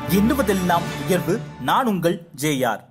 எண்ணுவதெல்லாம் உயர்வு நான் உங்கள் ஜேஆர்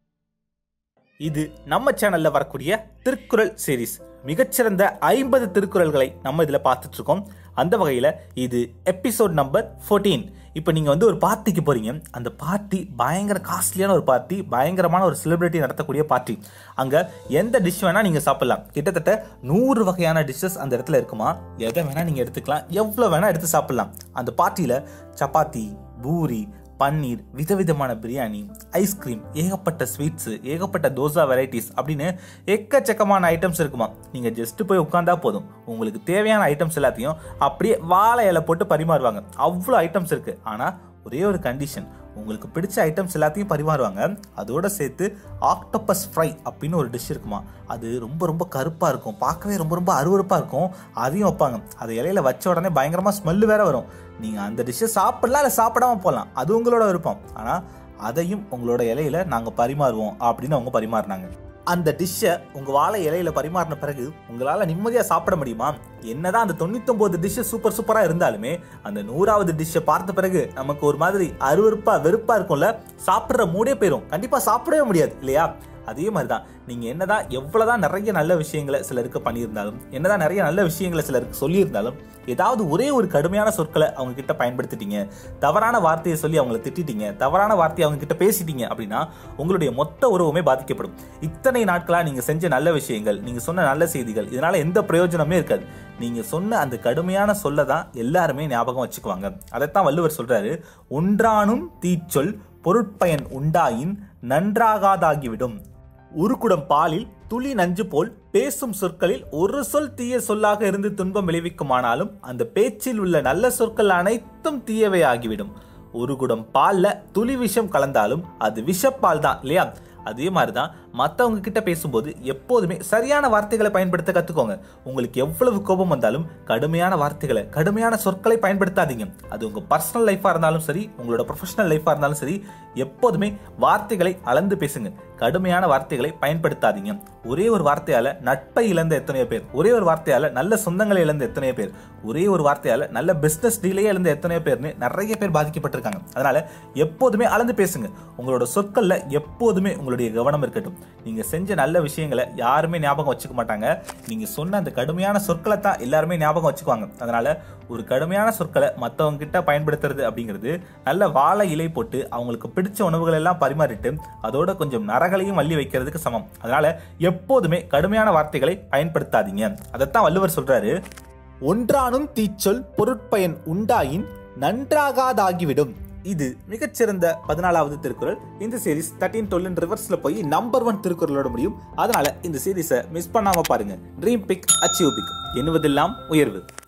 இது நம்ம சேனல்ல வரக்கூடிய திருக்குறள் சீரிஸ் மிகச்சிறந்த ஐம்பது திருக்குறள்களை நம்ம இதுல பார்த்துட்டு இருக்கோம் அந்த வகையில இது எபிசோட் நம்பர் 14 இப்போ நீங்க வந்து ஒரு பார்ட்டிக்கு போறீங்க அந்த பார்ட்டி பயங்கர காஸ்ட்லியான ஒரு பார்ட்டி பயங்கரமான ஒரு செலிபிரிட்டி நடத்தக்கூடிய பார்ட்டி அங்க எந்த டிஷ் வேணா நீங்க சாப்பிடலாம் கிட்டத்தட்ட நூறு வகையான டிஷ்ஷஸ் அந்த இடத்துல இருக்குமா எதை வேணா நீங்க எடுத்துக்கலாம் எவ்வளவு வேணா எடுத்து சாப்பிடலாம் அந்த பார்ட்டியில சப்பாத்தி பூரி பன்னீர் விதவிதமான பிரியாணி ஐஸ்கிரீம் ஏகப்பட்ட ஸ்வீட்ஸு ஏகப்பட்ட தோசா வெரைட்டிஸ் அப்படின்னு எக்கச்சக்கமான ஐட்டம்ஸ் இருக்குமா நீங்கள் ஜஸ்ட் போய் உட்காந்தா போதும் உங்களுக்கு தேவையான ஐட்டம்ஸ் எல்லாத்தையும் அப்படியே வாழை இலை போட்டு பரிமாறுவாங்க அவ்வளோ ஐட்டம்ஸ் இருக்கு ஆனால் ஒரே ஒரு கண்டிஷன் உங்களுக்கு பிடிச்ச ஐட்டம்ஸ் எல்லாத்தையும் பரிமாறுவாங்க அதோட சேர்த்து ஆக்டோபஸ் ஃப்ரை அப்படின்னு ஒரு டிஷ் இருக்குமா அது ரொம்ப ரொம்ப கருப்பாக இருக்கும் பார்க்கவே ரொம்ப ரொம்ப அருவருப்பாக இருக்கும் அதையும் வைப்பாங்க அதை இலையில வச்ச உடனே பயங்கரமாக ஸ்மெல்லு வேற வரும் நீங்கள் அந்த டிஷ்ஷை சாப்பிடலாம் இல்லை சாப்பிடாம போகலாம் அது உங்களோட விருப்பம் ஆனால் அதையும் உங்களோட இலையில நாங்கள் பரிமாறுவோம் அப்படின்னு அவங்க பரிமாறினாங்க அந்த டிஷ்ஷை உங்கள் வாழை இலையில பரிமாறின பிறகு உங்களால் நிம்மதியாக சாப்பிட முடியுமா என்னதான் அந்த தொண்ணூத்தொம்பது டிஷ்ஷு சூப்பர் சூப்பராக இருந்தாலுமே அந்த நூறாவது டிஷ்ஷை பார்த்த பிறகு நமக்கு ஒரு மாதிரி அருவருப்பா வெறுப்பா இருக்கும்ல சாப்பிட்ற மூடே போயிடும் கண்டிப்பாக சாப்பிடவே முடியாது இல்லையா அதே மாதிரி தான் நீங்கள் என்னதான் எவ்வளோதான் நிறைய நல்ல விஷயங்களை சிலருக்கு பண்ணியிருந்தாலும் என்னதான் நிறைய நல்ல விஷயங்களை சிலருக்கு சொல்லியிருந்தாலும் ஏதாவது ஒரே ஒரு கடுமையான சொற்களை அவங்க கிட்ட பயன்படுத்திட்டீங்க தவறான வார்த்தையை சொல்லி அவங்கள திட்டிட்டீங்க தவறான வார்த்தையை அவங்க கிட்ட பேசிட்டீங்க அப்படின்னா உங்களுடைய மொத்த உறவுமே பாதிக்கப்படும் இத்தனை நாட்களாக நீங்கள் செஞ்ச நல்ல விஷயங்கள் நீங்கள் சொன்ன நல்ல செய்திகள் இதனால எந்த பிரயோஜனமே இருக்காது நீங்கள் சொன்ன அந்த கடுமையான சொல்ல தான் எல்லாருமே ஞாபகம் வச்சுக்குவாங்க அதைத்தான் வள்ளுவர் சொல்றாரு ஒன்றானும் தீச்சொல் பொருட்பயன் உண்டாயின் நன்றாகாதாகிவிடும் ஒரு குடம் பாலில் துளி நஞ்சு போல் பேசும் சொற்களில் ஒரு சொல் தீய சொல்லாக இருந்து துன்பம் விளைவிக்குமானாலும் அந்த பேச்சில் உள்ள நல்ல சொற்கள் அனைத்தும் தீயவை ஆகிவிடும் ஒரு குடம் பால்ல துளி விஷம் கலந்தாலும் அது விஷப்பால் தான் இல்லையா அதே மாதிரி தான் மற்றவங்க கிட்ட பேசும்போது எப்போதுமே சரியான வார்த்தைகளை பயன்படுத்த கற்றுக்கோங்க உங்களுக்கு எவ்வளவு கோபம் வந்தாலும் கடுமையான வார்த்தைகளை கடுமையான சொற்களை பயன்படுத்தாதீங்க அது உங்கள் பர்சனல் லைஃபாக இருந்தாலும் சரி உங்களோட ப்ரொஃபஷனல் லைஃபாக இருந்தாலும் சரி எப்போதுமே வார்த்தைகளை அளந்து பேசுங்க கடுமையான வார்த்தைகளை பயன்படுத்தாதீங்க ஒரே ஒரு வார்த்தையால நட்பை இழந்த எத்தனையோ பேர் ஒரே ஒரு வார்த்தையால நல்ல சொந்தங்களை இழந்த எத்தனையோ பேர் ஒரே ஒரு வார்த்தையால நல்ல பிசினஸ் டீலையே இழந்த எத்தனையோ பேர்னு நிறைய பேர் பாதிக்கப்பட்டிருக்காங்க அதனால எப்போதுமே அளந்து பேசுங்க உங்களோட சொற்கள்ல எப்போதுமே உங்களுடைய கவனம் இருக்கட்டும் நீங்க செஞ்ச நல்ல விஷயங்களை யாருமே ஞாபகம் வச்சுக்க மாட்டாங்க நீங்க சொன்ன அந்த கடுமையான சொற்களை தான் எல்லாருமே ஞாபகம் வச்சுக்குவாங்க அதனால ஒரு கடுமையான சொற்களை மற்றவங்க கிட்ட பயன்படுத்துறது அப்படிங்கிறது நல்ல வாழை இலை போட்டு அவங்களுக்கு பிடிச்ச உணவுகள் எல்லாம் பரிமாறிட்டு அதோட கொஞ்சம் நரகளையும் அள்ளி வைக்கிறதுக்கு சமம் அதனால எப்போதுமே கடுமையான வார்த்தைகளை பயன்படுத்தாதீங்க அதைத்தான் வள்ளுவர் சொல்றாரு ஒன்றானும் தீச்சொல் பொருட்பயன் உண்டாயின் நன்றாகாதாகிவிடும் இது மிகச்சிறந்த பதினாலாவது திருக்குறள் இந்த சீரிஸ் தேர்ட்டீன் டுவெல் ரிவர்ஸ்ல போய் நம்பர் ஒன் திருக்குறளோட முடியும் அதனால இந்த சீரிஸை மிஸ் பண்ணாம பாருங்க ட்ரீம் பிக் அச்சீவ் பிக் எண்ணுவதெல்லாம் உயர்வு